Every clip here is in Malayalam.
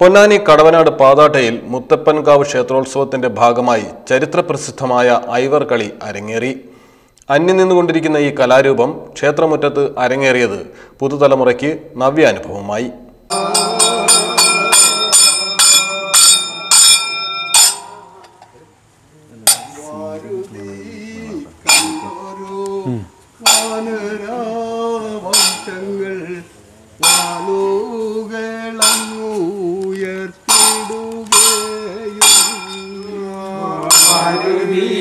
പൊന്നാനി കടവനാട് പാതാട്ടയിൽ മുത്തപ്പൻകാവ് ക്ഷേത്രോത്സവത്തിന്റെ ഭാഗമായി ചരിത്രപ്രസിദ്ധമായ ഐവർ കളി അരങ്ങേറി അന്യം നിന്നുകൊണ്ടിരിക്കുന്ന ഈ കലാരൂപം ക്ഷേത്രമുറ്റത്ത് അരങ്ങേറിയത് പുതുതലമുറയ്ക്ക് നവ്യാനുഭവമായി വാനരാവംശങ്ങൾ വാനുകളങ്ങുയർത്തിടുകയും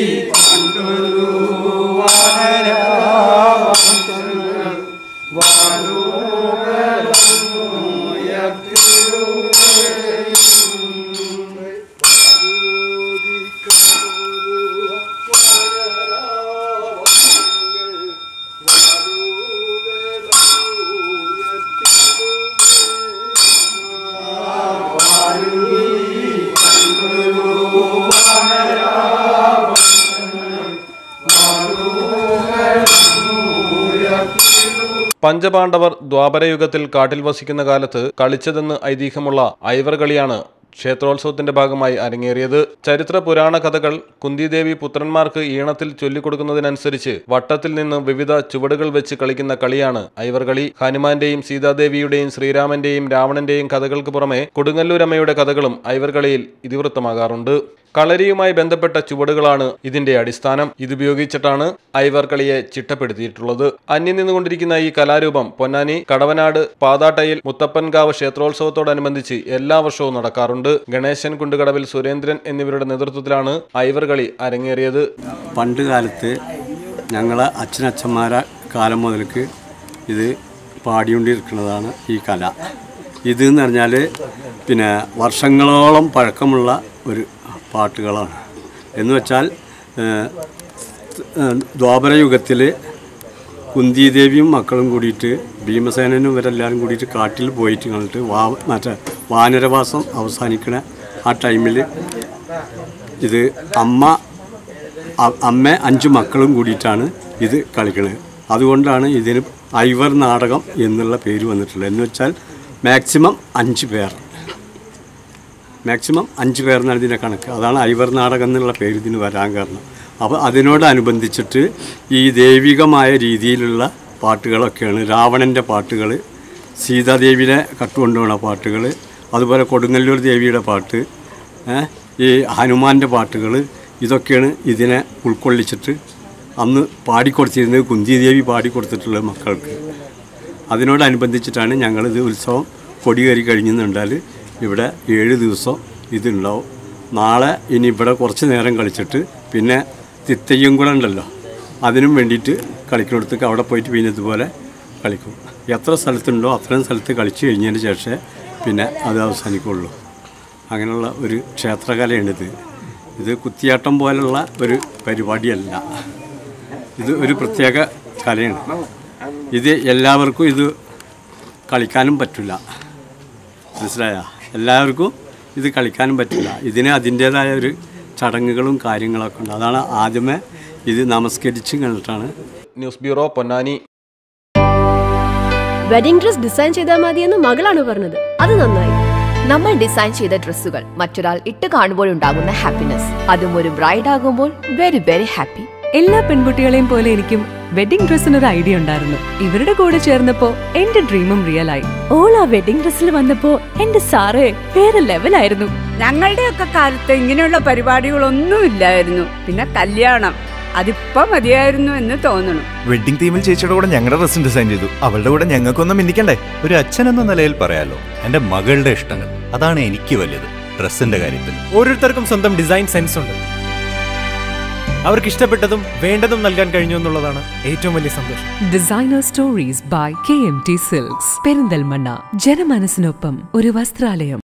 പഞ്ചപാണ്ഡവർ ദ്വാപരയുഗത്തിൽ കാട്ടിൽ വസിക്കുന്ന കാലത്ത് കളിച്ചതെന്ന് ഐതിഹ്യമുള്ള ഐവർ കളിയാണ് ക്ഷേത്രോത്സവത്തിന്റെ ഭാഗമായി അരങ്ങേറിയത് ചരിത്ര പുരാണ കഥകൾ കുന്തിദേവി പുത്രന്മാർക്ക് ഈണത്തിൽ ചൊല്ലിക്കൊടുക്കുന്നതിനനുസരിച്ച് വട്ടത്തിൽ നിന്ന് വിവിധ ചുവടുകൾ വെച്ച് കളിക്കുന്ന കളിയാണ് ഐവർ കളി ഹനുമാന്റെയും സീതാദേവിയുടെയും ശ്രീരാമന്റെയും രാവണന്റെയും കഥകൾക്ക് പുറമെ കൊടുങ്ങല്ലൂരമ്മയുടെ കഥകളും ഐവർ കളിയിൽ ഇതിവൃത്തമാകാറുണ്ട് കളരിയുമായി ബന്ധപ്പെട്ട ചുവടുകളാണ് ഇതിന്റെ അടിസ്ഥാനം ഇതുപയോഗിച്ചിട്ടാണ് ഐവർ കളിയെ ചിട്ടപ്പെടുത്തിയിട്ടുള്ളത് അന്യം നിന്നുകൊണ്ടിരിക്കുന്ന ഈ കലാരൂപം പൊന്നാനി കടവനാട് പാതാട്ടയിൽ മുത്തപ്പൻകാവ് ക്ഷേത്രോത്സവത്തോടനുബന്ധിച്ച് എല്ലാ വർഷവും നടക്കാറുണ്ട് ഗണേശൻ കുണ്ടുകടവിൽ സുരേന്ദ്രൻ എന്നിവരുടെ നേതൃത്വത്തിലാണ് ഐവർ കളി അരങ്ങേറിയത് പണ്ട് കാലത്ത് ഞങ്ങളെ അച്ഛനച്ഛന്മാരെ കാലം മുതൽക്ക് ഇത് പാടിക്കൊണ്ടിരിക്കുന്നതാണ് ഈ കല ഇത് എന്ന് പറഞ്ഞാൽ പിന്നെ വർഷങ്ങളോളം പഴക്കമുള്ള ഒരു പാട്ടുകളാണ് എന്ന് വെച്ചാൽ ഏഹ്, ഏഹ്, ദ്വാപരയുഗത്തിൽ കുന്തിദേവിയും മക്കളും കൂടിയിട്ട് ഭീമസേനനും ഇവരെല്ലാവരും കൂടിയിട്ട് കാട്ടിൽ പോയിട്ട് കണ്ടിട്ട് വാ മറ്റേ വാനരവാസം അവസാനിക്കണ ആ ടൈമിൽ ഇത് അമ്മ അ- അമ്മ അഞ്ച് മക്കളും കൂടിയിട്ടാണ് ഇത് കളിക്കുന്നത് അതുകൊണ്ടാണ് ഇതിന് ഐവർ നാടകം എന്നുള്ള പേര് വന്നിട്ടുള്ളത് എന്ന് വെച്ചാൽ മാക്സിമം അഞ്ച് പേർ മാക്സിമം അഞ്ച് പേർ എന്നാണ് ഇതിൻ്റെ കണക്ക് അതാണ് ഐവർ നാടകം എന്നുള്ള പേര് ഇതിന് വരാൻ കാരണം അപ്പോൾ അതിനോടനുബന്ധിച്ചിട്ട് ഈ ദൈവികമായ രീതിയിലുള്ള പാട്ടുകളൊക്കെയാണ് രാവണൻ്റെ പാട്ടുകൾ സീതാദേവിനെ കട്ടുകൊണ്ടുപോകുന്ന പാട്ടുകൾ അതുപോലെ കൊടുങ്ങല്ലൂർ ദേവിയുടെ പാട്ട് ഏ, ഈ ഹനുമാൻ്റെ പാട്ടുകൾ ഇതൊക്കെയാണ് ഇതിനെ ഉൾക്കൊള്ളിച്ചിട്ട് അന്ന് പാടിക്കൊടുത്തിരുന്നത് കുന്തിദേവി പാടിക്കൊടുത്തിട്ടുള്ള മക്കൾക്ക് അതിനോടനുബന്ധിച്ചിട്ടാണ് ഞങ്ങളിത് ഉത്സവം കൊടികയറി കഴിഞ്ഞെന്നുണ്ടാൽ ഇവിടെ ഏഴ് ദിവസം ഇതുണ്ടാവും നാളെ ഇനി ഇവിടെ കുറച്ച് നേരം കളിച്ചിട്ട് പിന്നെ തിത്തയ്യും കൂടെ ഉണ്ടല്ലോ അതിനും വേണ്ടിയിട്ട് കളിക്കുന്നിടത്തേക്ക് അവിടെ പോയിട്ട് പിന്നെ ഇതുപോലെ കളിക്കും എത്ര സ്ഥലത്തുണ്ടോ അത്രയും സ്ഥലത്ത് കളിച്ച് കഴിഞ്ഞതിന് ശേഷമേ പിന്നെ അത് അവസാനിക്കുള്ളൂ അങ്ങനെയുള്ള ഒരു ക്ഷേത്രകലയാണിത് ഇത് കുത്തിയാട്ടം പോലുള്ള ഒരു പരിപാടിയല്ല ഇത് ഒരു പ്രത്യേക കലയാണ് ഇത് എല്ലാവർക്കും ഇത് കളിക്കാനും പറ്റില്ല മനസ്സിലായ എല്ലാവർക്കും ഇത് കളിക്കാനും പറ്റില്ല ഇതിന് അതിൻ്റേതായ ഒരു ചടങ്ങുകളും കാര്യങ്ങളൊക്കെ ഉണ്ട് അതാണ് ആദ്യമേ ഇത് നമസ്കരിച്ച് കണ്ടിട്ടാണ് news bureau Ponnani wedding dress design ചെയ്താൽ മതിയെന്ന് മകളാണ് പറഞ്ഞത് അത് നന്നായി നമ്മൾ ഡിസൈൻ ചെയ്ത ഡ്രസ്സുകൾ മറ്റൊരാൾ ഇട്ട് കാണുമ്പോൾ ഉണ്ടാകുന്ന ഹാപ്പിനെസ് അതും ഒരു ബ്രൈഡ് ആകുമ്പോൾ വെരി വെരി ഹാപ്പി എല്ലാ പെൺകുട്ടികളെയും പോലെ എനിക്കും വെഡിംഗ് ഡ്രസ്സിന് ഒരു ഐഡിയ ഉണ്ടായിരുന്നു ഇവരുടെ കൂടെ ചേർന്നപ്പോ എന്റെ ഡ്രീമും റിയൽ ആയി ഓൾ ആ വെഡിംഗ് ഡ്രസ്സിൽ വന്നപ്പോ എന്റെ സാറേ വേറെ ലെവലായിരുന്നു ഞങ്ങളുടെയൊക്കെ കാലത്ത് ഇങ്ങനെയുള്ള പരിപാടികളൊന്നും ഇല്ലായിരുന്നു പിന്നെ കല്യാണം അതിപ്പോ മതിയായിരുന്നു എന്ന് തോന്നണം വെഡിങ് തീമിൽ ചേച്ചിയുടെ കൂടെ ഞങ്ങളുടെ ഡ്രസ്സും ഡിസൈൻ ചെയ്തു അവളുടെ കൂടെ ഞങ്ങൾക്കൊന്നും മിന്നിക്കണ്ടേ ഒരു അച്ഛൻ എന്ന നിലയിൽ പറയാലോ എന്റെ മകളുടെ ഇഷ്ടങ്ങൾ അതാണ് എനിക്ക് വലുത് ഡ്രസ്സിന്റെ കാര്യത്തിൽ ഓരോരുത്തർക്കും സ്വന്തം ഡിസൈൻ സെൻസ് ഉണ്ട് അവർക്ക് ഇഷ്ടപ്പെട്ടതും വേണ്ടതും നൽകാൻ കഴിഞ്ഞു എന്നുള്ളതാണ് ഏറ്റവും വലിയ സന്തോഷം designer stories by K M T silks Perinthalmanna ജനമനസ്സിനൊപ്പം ഒരു വസ്ത്രാലയം